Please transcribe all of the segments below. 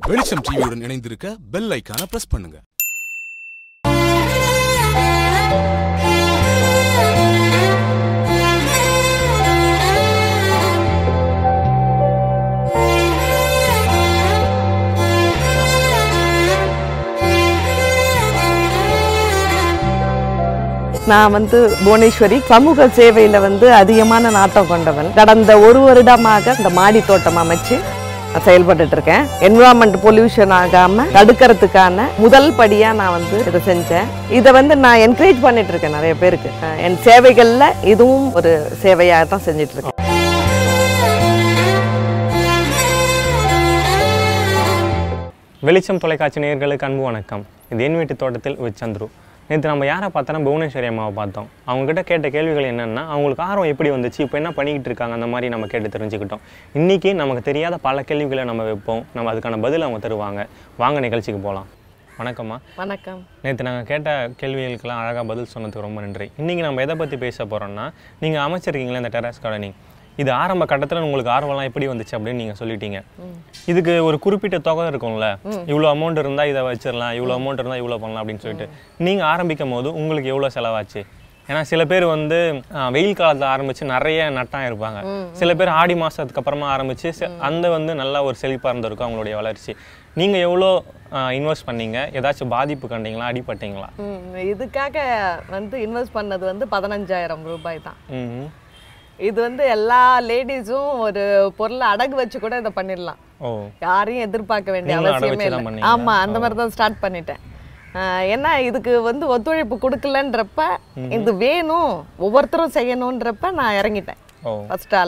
வெளிச்சம் டிவியுடன் இணைந்திருக்க பெல் ஐக்கான பிரஸ் பண்ணுங்க நான் வந்து புவனேஸ்வரி சமூக சேவையில வந்து அதிகமான நாட்டம் கொண்டவன் கடந்த ஒரு வருடமாக இந்த மாடி தோட்டம் அமைச்சு நான் செயல்பட்டுட்டு இருக்கேன் என்விரான்மெண்ட் பொல்யூஷன் ஆகாம தடுக்கிறதுக்கான முதல் படியா நான் வந்து இதை செஞ்சேன் இதை வந்து நான் என்கரேஜ் பண்ணிட்டு இருக்கேன் நிறைய பேருக்கு அஹ் என் சேவைகள்ல இதுவும் ஒரு சேவையா தான் செஞ்சுட்டு இருக்கேன் வெளிச்சம் தொலைக்காட்சி நேயர்களுக்கு அன்பு வணக்கம் இது என் வீட்டு தோட்டத்தில் வித் சந்துரு நேற்று நம்ம யாரை பார்த்தோன்னா புவனேஸ்வரி அம்மாவை பார்த்தோம் அவங்ககிட்ட கேட்ட கேள்விகள் என்னென்னா அவங்களுக்கு ஆர்வம் எப்படி வந்துச்சு இப்போ என்ன பண்ணிக்கிட்டு இருக்காங்க அந்த மாதிரி நம்ம கேட்டு தெரிஞ்சுக்கிட்டோம் இன்றைக்கி நமக்கு தெரியாத பல கேள்விகளை நம்ம வைப்போம் நம்ம அதுக்கான பதில் அவங்க தருவாங்க வாங்க நிகழ்ச்சிக்கு போகலாம் வணக்கம்மா வணக்கம் நேற்று நாங்கள் கேட்ட கேள்விகளுக்கெல்லாம் அழகாக பதில் சொன்னதுக்கு ரொம்ப நன்றி இன்றைக்கி நம்ம எதை பற்றி பேச போகிறோம்னா நீங்கள் அமைச்சிருக்கீங்களா இந்த டெரஸ் கார்டனிங் இது ஆரம்ப கட்டத்தில் உங்களுக்கு ஆர்வம்லாம் எப்படி வந்துச்சு அப்படின்னு நீங்கள் சொல்லிட்டீங்க இதுக்கு ஒரு குறிப்பிட்ட தொகை இருக்கும்ல இவ்வளோ அமௌண்ட் இருந்தால் இதை வச்சிடலாம் இவ்வளோ அமௌண்ட் இருந்தால் இவ்வளோ பண்ணலாம் அப்படின்னு சொல்லிட்டு நீங்கள் ஆரம்பிக்கும் போது உங்களுக்கு எவ்வளோ செலவாச்சு ஏன்னா சில பேர் வந்து ஆ, வெயில் காலத்தில் ஆரம்பிச்சு நிறைய நட்டாக இருப்பாங்க சில பேர் ஆடி மாதத்துக்கு அப்புறமா ஆரம்பிச்சு செ- அந்த வந்து நல்லா ஒரு செழிப்பாக இருந்திருக்கும் அவங்களுடைய வளர்ச்சி நீங்கள் எவ்வளோ இன்வெஸ்ட் பண்ணீங்க ஏதாச்சும் பாதிப்பு கண்டீங்களா அடிபட்டீங்களா ம், இதுக்காக வந்து இன்வெஸ்ட் பண்ணது வந்து பதினஞ்சாயிரம் ரூபாய் தான் ம் இது வந்து எல்லா லேடிஸும் ஒரு பொருளை அடகு வச்சு கூட இதை பண்ணிடலாம் ஓ யாரையும் எதிர்பார்க்க வேண்டிய நீங்களும் அடகு அவசியமே வச்சு தான் இல்லை பண்ணீங்களா? ஆமா அந்த மாதிரி தான் ஸ்டார்ட் பண்ணிட்டேன் ஆஹ் ஏன்னா இதுக்கு வந்து ஒத்துழைப்பு கொடுக்கலன்றப்ப இது வேணும் ஒவ்வொருத்தரும் செய்யணுன்றப்ப நான் இறங்கிட்டேன் ஓ ஃபர்ஸ்ட்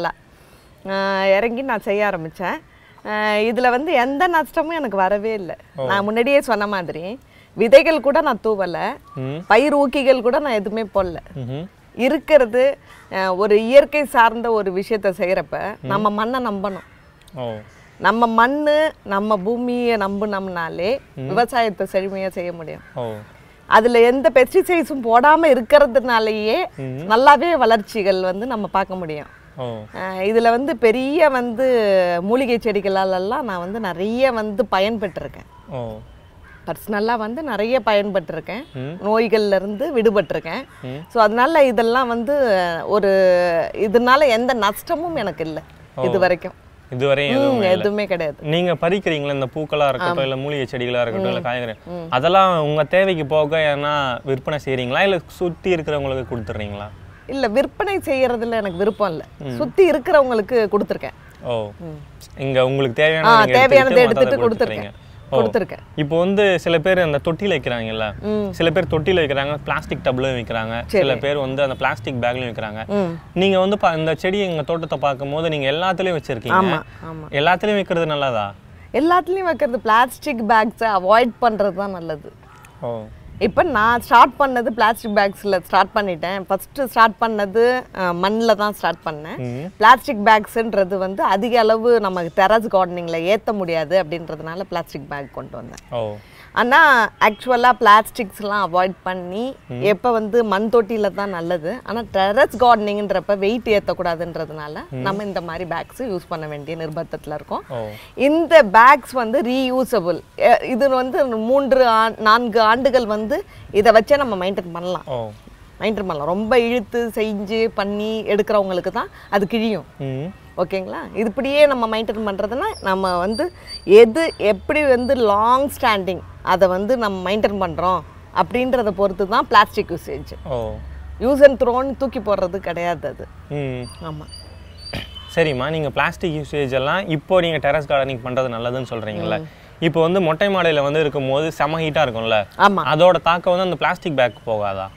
ஆளாக இறங்கி நான் செய்ய ஆரம்பித்தேன் இதில் வந்து எந்த நஷ்டமும் எனக்கு வரவே இல்லை நான் முன்னாடியே சொன்ன மாதிரி விதைகள் கூட நான் தூவலை ம் பயிர் ஊக்கிகள் கூட நான் எதுவுமே போடல ம்ஹும். இருக்கிறது அஹ், ஒரு இயற்கை சார்ந்த ஒரு விஷயத்த செய்கிறப்ப நம்ம மண்ணை நம்பணும் ஓ நம்ம மண்ணு நம்ம பூமியை நம்பினோம்னாலே விவசாயத்தை செழுமையாக செய்ய முடியும் ஓ அதில் எந்த பெஸ்டிசைட்ஸும் போடாமல் இருக்கிறதுனாலயே நல்லாவே வளர்ச்சிகள் வந்து நம்ம பார்க்க முடியும் ஓ இதில் வந்து பெரிய வந்து மூலிகை செடிகளாலெல்லாம் நான் வந்து நிறைய வந்து பயன்பெற்றிருக்கேன் ஓ பர்சனலாக வந்து நிறைய பயன்பட்டிருக்கேன் ம். நோய்கள்ல இருந்து விடுபட்டிருக்கேன் ஸோ அதனால இதெல்லாம் வந்து ஒரு இதனால எந்த நஷ்டமும் எனக்கு இல்லை இது வரைக்கும் இதுவரையும் ம், எதுவுமே இல்ல. எதுவுமே கிடையாது நீங்க பறிக்கிறீங்களா இந்த பூக்களா இருக்கட்டும் இல்ல மூலிகை செடிகளா இருக்கட்டும் இல்ல காய்கறி அதெல்லாம் உங்க தேவைக்கு போக ஏன்னா விற்பனை செய்றீங்களா இல்ல சுத்தி இருக்கிறவங்களுக்கு கொடுத்துறீங்களா இல்ல விற்பனை செய்யறதுல எனக்கு விருப்பம் இல்லை சுத்தி இருக்கிறவங்களுக்கு கொடுத்துருக்கேன் ஓ இங்க உங்களுக்கு தேவையான ஆ நீங்க தேவையானதை எடுத்துக்கிட்டு எடுத்துட்டு மத்ததை கொடுத்துருக்கேன் ஓ. கொடுத்துருக்கேன் இப்போ வந்து சில பேர் அந்த தொட்டில வைக்கிறாங்கல்ல ம். சில பேர் தொட்டில வைக்கிறாங்க பிளாஸ்டிக் டப்லையும் வைக்கிறாங்க சில பேர் வந்து அந்த பிளாஸ்டிக் பேக்லயும் வைக்கிறாங்க ம் நீங்க வந்து பா- இந்த செடி எங்க தோட்டத்தை பார்க்கும்போது நீங்க எல்லாத்துலயும் வச்சிருக்கீங்க ஆமா ஆமா எல்லாத்துலயும் வைக்கிறது நல்லதா எல்லாத்துலயும் வைக்கிறது பிளாஸ்டிக் பேக்ஸை அவாய்ட் பண்றது தான் நல்லது ஓ இப்போ நான் ஸ்டார்ட் பண்ணது பிளாஸ்டிக் பேக்ஸில் ஸ்டார்ட் பண்ணிட்டேன் ஃபஸ்ட்டு ஸ்டார்ட் பண்ணது மண்ணில் தான் ஸ்டார்ட் பண்ணேன் ம். பிளாஸ்டிக் பேக்ஸ்ன்றது வந்து அதிக அளவு நமக்கு டெரஸ் கார்டனிங்கில் ஏற்ற முடியாது அப்படின்றதுனால பிளாஸ்டிக் பேக் கொண்டு வந்தேன் ஓ ஆனால் ஆக்சுவலாக பிளாஸ்டிக்ஸ்லாம் அவாய்ட் பண்ணி எப்போ வந்து மண் தொட்டியில் தான் நல்லது ஆனால் டெரஸ் கார்டனிங்ன்றப்ப வெயிட் ஏற்றக்கூடாதுன்றதுனால நம்ம இந்த மாதிரி பேக்ஸ் யூஸ் பண்ண வேண்டிய நிர்பந்தத்தில் இருக்கோம் ஓ இந்த பேக்ஸ் வந்து ரீயூசபிள் இது வந்து மூன்று ஆண்- நான்கு ஆண்டுகள் வந்து இதை வச்சே நம்ம மெயின்டைன் பண்ணலாம் ஓ மெயின்டைன் பண்ணலாம் ரொம்ப இழுத்து செஞ்சு பண்ணி எடுக்கிறவங்களுக்கு தான் அது கிழியும் ம் ஓகேங்களா இது இப்படியே நம்ம மெயின்டைன் பண்ணுறதுனா நம்ம வந்து எது எப்படி வந்து லாங் ஸ்டாண்டிங் அதை வந்து நம்ம மெயின்டைன் பண்ணுறோம் அப்படின்றத பொறுத்து தான் பிளாஸ்டிக் யூசேஜ் ஓ யூஸ் அண்ட் த்ரோன்னு தூக்கி போடுறது கிடையாது அது ம் ஆமாம் சரிம்மா நீங்கள் பிளாஸ்டிக் யூசேஜ் எல்லாம் இப்போ நீங்கள் டெரஸ் கார்டனிங் பண்ணுறது நல்லதுன்னு சொல்கிறீங்கல்ல இப்போ வந்து மொட்டை மாடையில் வந்து இருக்கும்போது செம ஹீட்டாக இருக்கும்ல ஆமாம் அதோட தாக்கம் வந்து அந்த பிளாஸ்டிக் பேக் போகாதா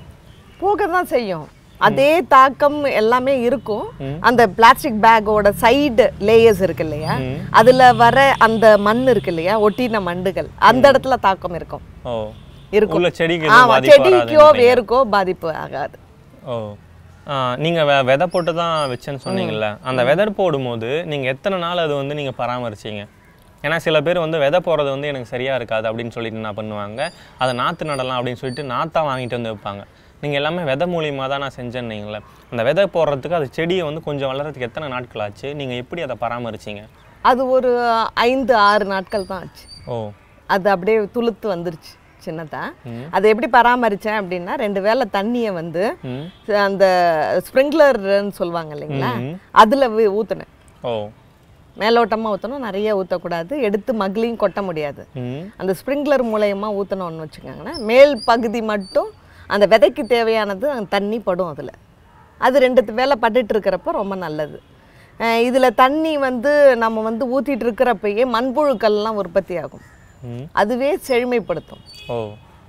போக தான் செய்யும் அதே தாக்கம் எல்லாமே இருக்கும் அந்த பிளாஸ்டிக் பேக்கோட சைடு லேயர்ஸ் இருக்கு இல்லையா அதுல வர அந்த மண் இருக்கு இல்லையா ஒட்டின மண்டுகள் அந்த இடத்துல தாக்கம் இருக்கும் ஓ இருக்கும் உள்ள செடிக்கு எதுவும் ஆமா பாதிப்பு செடிக்கோ வராதுன்றீங்க. வேருக்கோ பாதிப்பு ஆகாது ஓ ஆ, நீங்க வெ விதை போட்டு தான் வச்சேன்னு சொன்னீங்கல்ல அந்த விதை போடும்போது நீங்க எத்தனை நாள் அது வந்து நீங்க பராமரிச்சீங்க ஏன்னா சில பேர் வந்து விதை போடுறது வந்து எனக்கு சரியா இருக்காது அப்படின்னு சொல்லிட்டு என்ன பண்ணுவாங்க அதை நாற்று நடலாம் அப்படின்னு சொல்லிட்டு நாத்தா வாங்கிட்டு வந்து வைப்பாங்க நீங்க எல்லாமே விதை மூலியமாக தான் நான் செஞ்சேன்னீங்களே அந்த விதை போடுறதுக்கு அது செடியை வந்து கொஞ்சம் வளர்றதுக்கு எத்தனை நாட்கள் ஆச்சு நீங்க எப்படி அதை பராமரிச்சீங்க அது ஒரு ஐந்து ஆறு நாட்கள் தான் ஆச்சு ஓ அது அப்படியே துளுத்து வந்துருச்சு சின்னதா அதை எப்படி பராமரித்தேன் அப்படின்னா ரெண்டு வேளை தண்ணியை வந்து ம் அந்த ஸ்ப்ரிங்க்லர்னு சொல்லுவாங்க இல்லைங்களா அதில் ஊற்றினேன் ஓ மேலோட்டமாக ஊற்றணும் நிறைய ஊற்றக்கூடாது எடுத்து மகிழையும் கொட்ட முடியாது ம் அந்த ஸ்ப்ரிங்க்லர் மூலயமா ஊற்றினோன்னு வச்சுக்கோங்களேன் மேல் பகுதி மட்டும் அந்த விதைக்கு தேவையானது அந்த தண்ணி படும் அதில் அது ரெண்டு வேலை பட்டுட்டு இருக்கிறப்ப ரொம்ப நல்லது இதில் தண்ணி வந்து நம்ம வந்து ஊற்றிட்டு இருக்கிறப்பயே மண்புழுக்கள்லாம் உற்பத்தி ஆகும் ம் அதுவே செழுமைப்படுத்தும் ஓ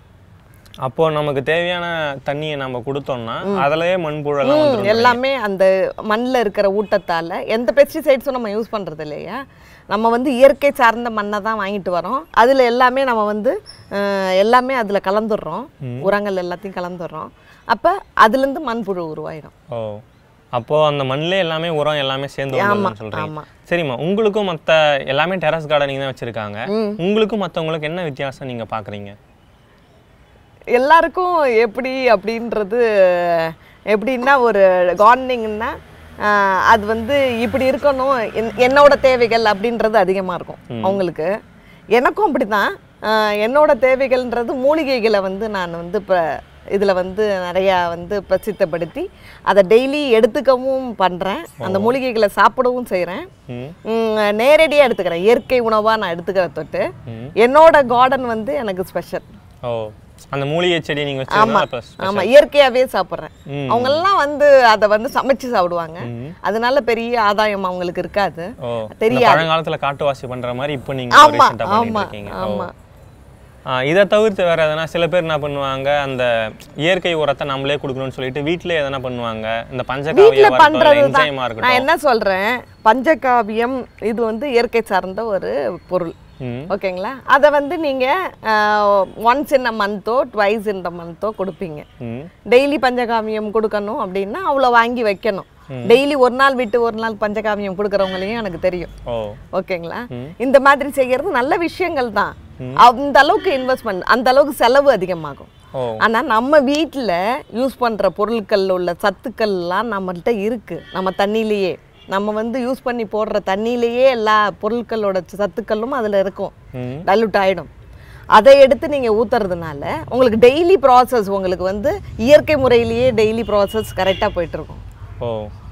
அப்போ நமக்கு தேவையான தண்ணியை நம்ம கொடுத்தோம்னா அதுலயே மண்புழெல்லாம் ம், வந்துரும் எல்லாமே அந்த மண்ணில் இருக்கிற ஊட்டத்தால் எந்த பெஸ்டிசைட்ஸும் நம்ம யூஸ் பண்ணுறது இல்லையா நம்ம வந்து இயற்கை சார்ந்த மண்ணை தான் வாங்கிட்டு வரோம் அதில் எல்லாமே நம்ம வந்து அஹ், எல்லாமே அதில் கலந்துடுறோம் உரங்கள் எல்லாத்தையும் கலந்துடுறோம் அப்போ அதுலேருந்து மண்புழு உருவாயிடும் ஓ அப்போ அந்த மண்ணிலே எல்லாமே உரம் எல்லாமே சேர்ந்து ஆமா, வந்துரும்னு சொல்றீங்க ஆமா. சரிம்மா உங்களுக்கும் மத்த எல்லாமே டெரஸ் கார்டனிங் தான் வச்சிருக்காங்க உங்களுக்கும் மத்தவங்களுக்கு என்ன வித்தியாசம் நீங்க பாக்குறீங்க எல்லாருக்கும் எப்படி அப்படின்றது எப்படின்னா ஒரு கார்டனிங்னா அது வந்து இப்படி இருக்கணும் என்- என்னோட தேவைகள் அப்படின்றது அதிகமாக இருக்கும் அவங்களுக்கு எனக்கும் அப்படிதான் ஆஹ் என்னோட தேவைகள்ன்றது மூலிகைகளை வந்து நான் வந்து இப்போ இதில் வந்து நிறையா வந்து பிரசித்தப்படுத்தி அதை டெய்லி எடுத்துக்கவும் பண்ணுறேன் அந்த மூலிகைகளை சாப்பிடவும் செய்கிறேன் ம் நேரடியாக எடுத்துக்கிறேன் இயற்கை உணவாக நான் எடுத்துக்கிற தொட்டு என்னோட கார்டன் வந்து எனக்கு ஸ்பெஷல் ஓ அந்த மூலிகை செடி நீங்க ஆமா வச்சிருந்தா ப்ளஸ் ஆமா இயற்கையாவே சாப்பிட்றேன் ம். அவங்க எல்லாம் வந்து அதை வந்து சமைச்சு சாப்பிடுவாங்க அதனால பெரிய ஆதாயம் அவங்களுக்கு இருக்காது ஓ இந்த தெரியாது. பழங்காலத்துல காட்டுவாசி பண்ற மாதிரி இப்போ நீங்க ஆமா recent ஆ பண்ணிட்டு ஆமா இருக்கீங்க ஓ. ஆமா ஆ, இதை தவிர்த்து வேற எதனா சில பேர் என்ன பண்ணுவாங்க அந்த இயற்கை உரத்தை நம்மளே கொடுக்கணும்னு சொல்லிட்டு வீட்டிலே எதனா பண்ணுவாங்க இந்த பஞ்சகாவியா வீட்ல இருக்கட்டும் பண்றது தான் என்ஜைமா நான் இருக்கட்டும் என்ன சொல்றேன் பஞ்சகாவியம் இது வந்து இயற்கை சார்ந்த ஒரு பொருள் ம் ஓகேங்களா அதை வந்து நீங்க ஒன்ஸ் இன் அ மந்த்தோ ட்வைஸ் இன் த மந்த்தோ கொடுப்பீங்க ம் டெய்லி பஞ்சகாவியம் கொடுக்கணும் அப்படின்னா அவ்வளோ வாங்கி வைக்கணும் டெய்லி ஒரு நாள் விட்டு ஒரு நாள் பஞ்சகாவியம் கொடுக்குறவங்களையும் எனக்கு தெரியும் ஓ ஓகேங்களா இந்த மாதிரி செய்யறது நல்ல விஷயங்கள் தான் அந்த அளவுக்கு இன்வெஸ்ட்மெண்ட் அந்த அளவுக்கு செலவு அதிகமாகும் ஓ ஆனா நம்ம வீட்டில் யூஸ் பண்ற பொருட்கள் உள்ள சத்துக்கள்லாம் நம்மள்ட்ட இருக்கு நம்ம தண்ணியிலேயே நம்ம வந்து யூஸ் பண்ணி போடுற தண்ணியிலேயே எல்லா பொருட்களோட சத்துக்களும் அதுல இருக்கும் ம் டல்யூட் ஆயிடும் அதை எடுத்து நீங்க ஊத்துறதுனால உங்களுக்கு டெய்லி ப்ராசஸ் உங்களுக்கு வந்து இயற்கை முறையிலேயே டெய்லி ப்ராசஸ் கரெக்டாக போயிட்டு இருக்கும் ஓ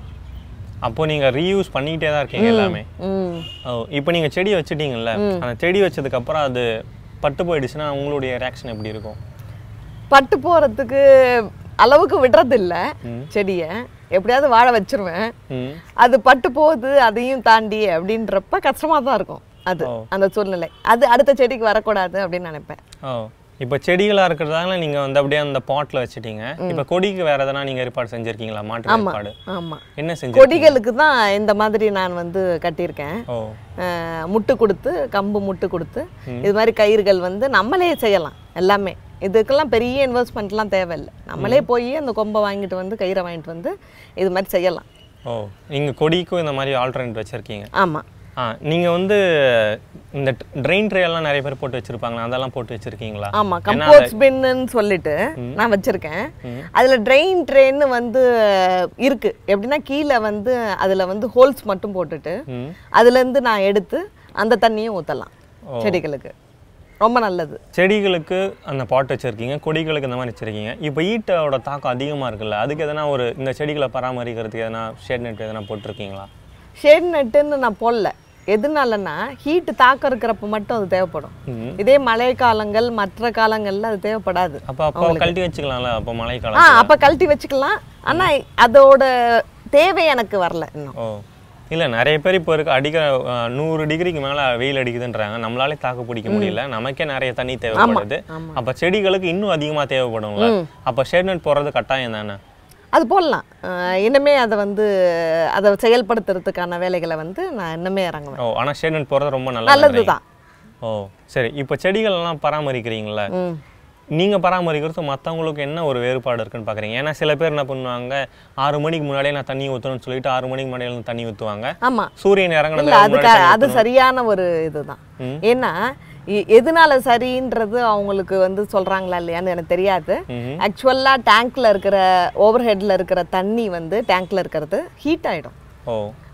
அப்போ நீங்க ரீயூஸ் பண்ணிக்கிட்டே தான் இருக்கீங்க எல்லாமே ம் ஓ இப்போ நீங்க செடி வச்சிட்டீங்கல்ல அந்த செடி வச்சதுக்கு அப்புறம் அது பட்டு போயிடுச்சுன்னா உங்களுடைய ரியாக்ஷன் எப்படி இருக்கும் பட்டு போறதுக்கு அளவுக்கு விடுறது இல்ல செடியை எப்படியாவது வாழ வச்சிருவேன் ம் அது பட்டு போகுது அதையும் தாண்டி அப்படின்றப்ப கஷ்டமா தான் இருக்கும் அது ஓ. அந்த சூழ்நிலை அது அடுத்த செடிக்கு வரக்கூடாது அப்படின்னு நினைப்பேன் ஓ இப்போ செடிகளா இருக்கிறதால நீங்க வந்து அப்படியே அந்த பாட்ல வச்சிட்டீங்க இப்போ கொடிக்கு வேற எதனா நீங்க ஏற்பாடு செஞ்சிருக்கீங்களா மாற்று ஆமா ஏற்பாடு ஆமா என்ன செஞ்சு கொடிகளுக்கு தான் இந்த மாதிரி நான் வந்து கட்டியிருக்கேன் ஓ அஹ், முட்டு கொடுத்து கம்பு முட்டு கொடுத்து இது மாதிரி கயிறுகள் வந்து நம்மளே செய்யலாம் எல்லாமே இதுக்கெல்லாம் பெரிய இன்வெஸ்ட்மெண்ட்லாம் தேவையில்லை நம்மளே போய் அந்த கொம்பை வாங்கிட்டு வந்து கயிறை வாங்கிட்டு வந்து இது மாதிரி செய்யலாம் ஓ நீங்க கொடிக்கும் இந்த மாதிரி ஆல்டர்னேட் வச்சிருக்கீங்க ஆமா ஆ நீங்க வந்து இந்த ட்ரெயின் ட்ரே எல்லாம் நிறைய பேர் போட்டு வச்சிருப்பாங்களா அதெல்லாம் போட்டு வச்சிருக்கீங்களா ஆமா ஏன்னா கம்போஸ்ட் பின்னு சொல்லிட்டு நான் வச்சிருக்கேன் அதுல ட்ரெயின் ட்ரெயின் வந்து இருக்கு எப்படின்னா கீழே வந்து அதுல வந்து ஹோல்ஸ் மட்டும் போட்டுட்டு ம் அதுல இருந்து நான் எடுத்து அந்த தண்ணியும் ஊத்தலாம் செடிகளுக்கு ரொம்ப நல்லது செடிகளுக்கு அந்த பாட் வச்சிருக்கீங்க கொடிகளுக்கு இந்த மாதிரி வச்சிருக்கீங்க இப்போ ஈட்டோட தாக்கம் அதிகமா இருக்குல்ல அதுக்கு எதனா ஒரு இந்த செடிகளை பராமரிக்கிறதுக்கு எதனா ஷேட் நெட் எதனா போட்டிருக்கீங்களா ஷேட் நெட்டுன்னு நான் போடல எதனாலன்னா ஹீட் தாக்கம் இருக்கிறப்ப மட்டும் அது தேவைப்படும் ம். இதே மழை காலங்கள் மற்ற காலங்கள்ல அது தேவைப்படாது அப்போ அப்போ கழட்டி வச்சுக்கலாம்ல அப்போ ஆ மழைக்காலம் அப்ப கழட்டி வச்சுக்கலாம் ஆனா அதோட தேவை எனக்கு வரல இன்னும் ஓ இல்லை நிறைய பேர் இப்போ இருக்க அடிக்கிற அஹ், நூறு டிகிரிக்கு மேலே வெயில் அடிக்குதுன்றாங்க நம்மளாலே தாக்கு பிடிக்க முடியல நமக்கே நிறைய தண்ணி தேவைப்படுது ஆமா. அப்போ செடிகளுக்கு இன்னும் அதிகமாக தேவைப்படும்ல அப்போ ஷேட் நெட் போடுறது கட்டாயம் தானே அது போடலாம் அஹ் இன்னுமே அதை வந்து அதை செயல்படுத்துறதுக்கான வேலைகளை வந்து நான் இன்னுமே இறங்குவேன் ஓ ஆனால் ஷேட் நெட் போடுறது ரொம்ப நல்லது நல்லதுதான் ஓ சரி இப்போ செடிகள் எல்லாம் பராமரிக்கிறீங்களா ம் நீங்க பராமரிக்கிறது மற்றவங்களுக்கு என்ன ஒரு வேறுபாடு இருக்குன்னு பார்க்குறீங்க ஏன்னா சில பேர் என்ன பண்ணுவாங்க ஆறு மணிக்கு முன்னாடியே நான் தண்ணி ஊற்றணும்னு சொல்லிட்டு ஆறு மணிக்கு முன்னாடியே எழுந்து தண்ணி ஊற்றுவாங்க ஆமா சூரியன் இல்ல இறங்கினது அதுக்கு அது சரியான ஒரு இதுதான் ஏன்னா எ- எதனால சரின்றது அவங்களுக்கு வந்து சொல்றாங்களா இல்லையான்னு எனக்கு தெரியாது ம்ஹும். ஆக்சுவலா டேங்க்ல இருக்கிற ஓவர் ஹெட்ல இருக்கிற தண்ணி வந்து டேங்க்ல இருக்கிறது ஹீட் ஆயிடும் ஓ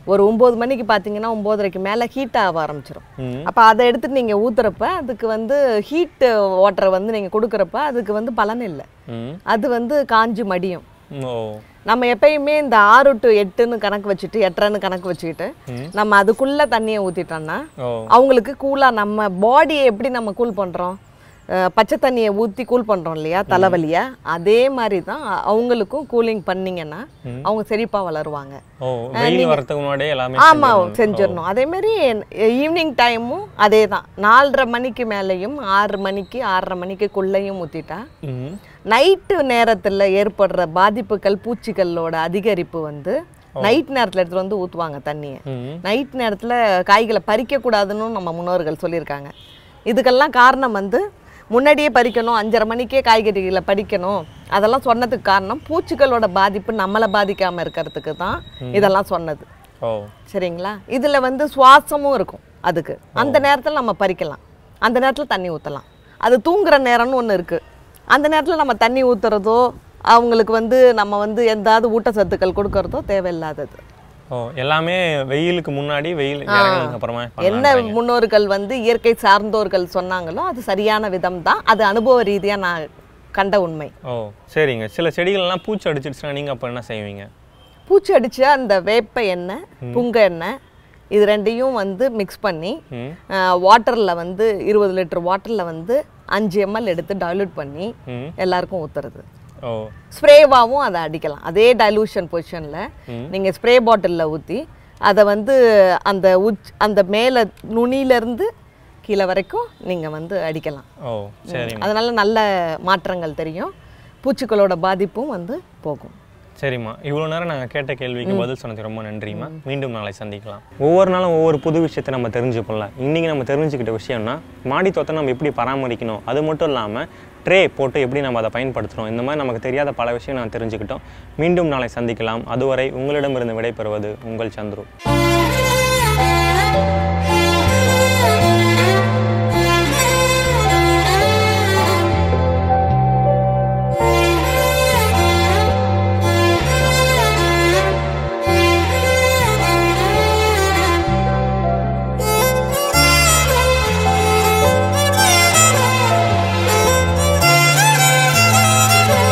ஒரு ஒம்பது மணிக்கு பார்த்தீங்கன்னா ஒம்போதரைக்கு மேலே ஹீட் ஆக ஆரம்பிச்சிடும் ம் அப்போ அதை எடுத்துட்டு நீங்கள் ஊத்துறப்ப அதுக்கு வந்து ஹீட் வாட்டரை வந்து நீங்கள் கொடுக்குறப்ப அதுக்கு வந்து பலன் இல்லை ம் அது வந்து காஞ்சு மடியும் ஓ நம்ம எப்பயுமே இந்த ஆறு டு எட்டுன்னு கணக்கு வச்சுட்டு எட்டரைன்னு கணக்கு வச்சுக்கிட்டு நம்ம அதுக்குள்ளே தண்ணியை ஊற்றிட்டோம்னா ஓ அவங்களுக்கு கூலாக நம்ம பாடியை எப்படி நம்ம கூல் பண்ணுறோம் பச்சை தண்ணியை ஊற்றி கூல் பண்ணுறோம் இல்லையா தலைவலியை அதே மாதிரி தான் அவங்களுக்கும் கூலிங் பண்ணீங்கன்னா அவங்க செழிப்பாக வளருவாங்க ஓ வெயில் வரதுக்கு முன்னாடியே எல்லாமே ஆமாம் செஞ்சிடணும். செஞ்சிடணும் அதே மாதிரி ஈவினிங் டைமும் அதே தான் நாலரை மணிக்கு மேலேயும் ஆறு மணிக்கு ஆறரை மணிக்குள்ளேயும் ஊற்றிட்டா ம் நைட்டு நேரத்தில் ஏற்படுற பாதிப்புகள் பூச்சிகளோட அதிகரிப்பு வந்து நைட் நேரத்தில் எடுத்துகிட்டு வந்து ஊற்றுவாங்க தண்ணியை ம் நைட் நேரத்தில் காய்களை பறிக்கக்கூடாதுன்னு நம்ம முன்னோர்கள் சொல்லியிருக்காங்க இதுக்கெல்லாம் காரணம் வந்து முன்னாடியே பறிக்கணும் அஞ்சரை மணிக்கே காய்கறிகளை பறிக்கணும் அதெல்லாம் சொன்னதுக்கு காரணம் பூச்சிகளோட பாதிப்பு நம்மளை பாதிக்காமல் இருக்கிறதுக்கு தான் இதெல்லாம் சொன்னது ஓ சரிங்களா இதில் வந்து சுவாசமும் இருக்கும் அதுக்கு அந்த நேரத்தில் நம்ம பறிக்கலாம் அந்த நேரத்தில் தண்ணி ஊற்றலாம் அது தூங்குற நேரம்னு ஒன்று இருக்குது அந்த நேரத்தில் நம்ம தண்ணி ஊற்றுறதோ அவங்களுக்கு வந்து நம்ம வந்து எந்தாவது ஊட்டச்சத்துக்கள் கொடுக்கறதோ தேவையில்லாதது ஓ எல்லாமே வெயிலுக்கு முன்னாடி வெயில் இறங்கினதுக்கு அப்புறமா என்ன பண்ணலான்றீங்க. முன்னோர்கள் வந்து இயற்கை சார்ந்தோர்கள் சொன்னாங்களோ அது சரியான விதம் தான் அது அனுபவ ரீதியாக நான் கண்ட உண்மை ஓ சரிங்க சில செடிகள்லாம் பூச்சி அடிச்சிடுச்சுன்னா நீங்கள் அப்போ என்ன செய்வீங்க பூச்சி அடிச்ச அந்த வேப்ப எண்ணெய் புங்க எண்ணெய் இது ரெண்டையும் வந்து மிக்ஸ் பண்ணி ம் வாட்டரில் வந்து இருபது லிட்டர் வாட்டரில் வந்து அஞ்சு எம்எல் எடுத்து டைல்யூட் பண்ணி ம் எல்லாருக்கும் ஊற்றுறது ஓ ஸ்ப்ரேவாகவும் அதை அடிக்கலாம் அதே டைலூஷன் பொசிஷனில் நீங்கள் ஸ்ப்ரே பாட்டிலில் ஊற்றி அதை வந்து அந்த உச் அந்த மேலே நுனியிலேருந்து கீழே வரைக்கும் நீங்கள் வந்து அடிக்கலாம் ஓ சரிம்மா அதனால நல்ல மாற்றங்கள் தெரியும் பூச்சிகளோட பாதிப்பும் வந்து போகும் சரிம்மா இவ்வளோ நேரம் நாங்கள் கேட்ட கேள்விக்கு பதில் சொன்னதுக்கு ரொம்ப நன்றிம்மா மீண்டும் நாளை சந்திக்கலாம் ஒவ்வொரு நாளும் ஒவ்வொரு புது விஷயத்தை நம்ம தெரிஞ்சுப்போம்ல இன்றைக்கி நம்ம தெரிஞ்சுக்கிட்ட விஷயம்னா மாடி தோட்டம் நம்ம எப்படி பராமரிக்கணும் அது மட்டும் இல்லாமல் ட்ரே போட்டு எப்படி நம்ம அதை பயன்படுத்தணும் இந்த மாதிரி நமக்கு தெரியாத பல விஷயம் நான் தெரிஞ்சுக்கிட்டோம் மீண்டும் நாளை சந்திக்கலாம் அதுவரை உங்களிடமிருந்து விடைபெறுவது உங்கள் சந்துரு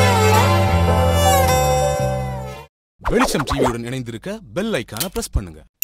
வெளிச்சம் டிவியுடன் இணைந்திருக்க பெல் ஐக்கான பிரஸ் பண்ணுங்க